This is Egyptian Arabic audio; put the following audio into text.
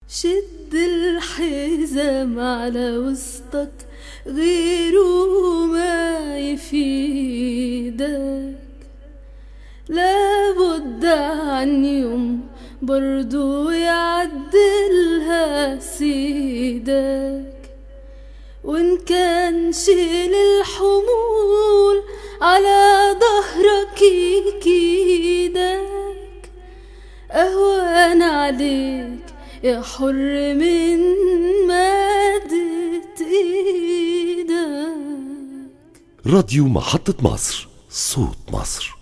شد الحزام على وسطك غيره ما يفيدك لابد عن يوم برضو يعدلها سيدك وإن كان شيل الحمول على ظهرك يكيدك أهوان عليك يا حر من مادة إيدك راديو محطة مصر صوت مصر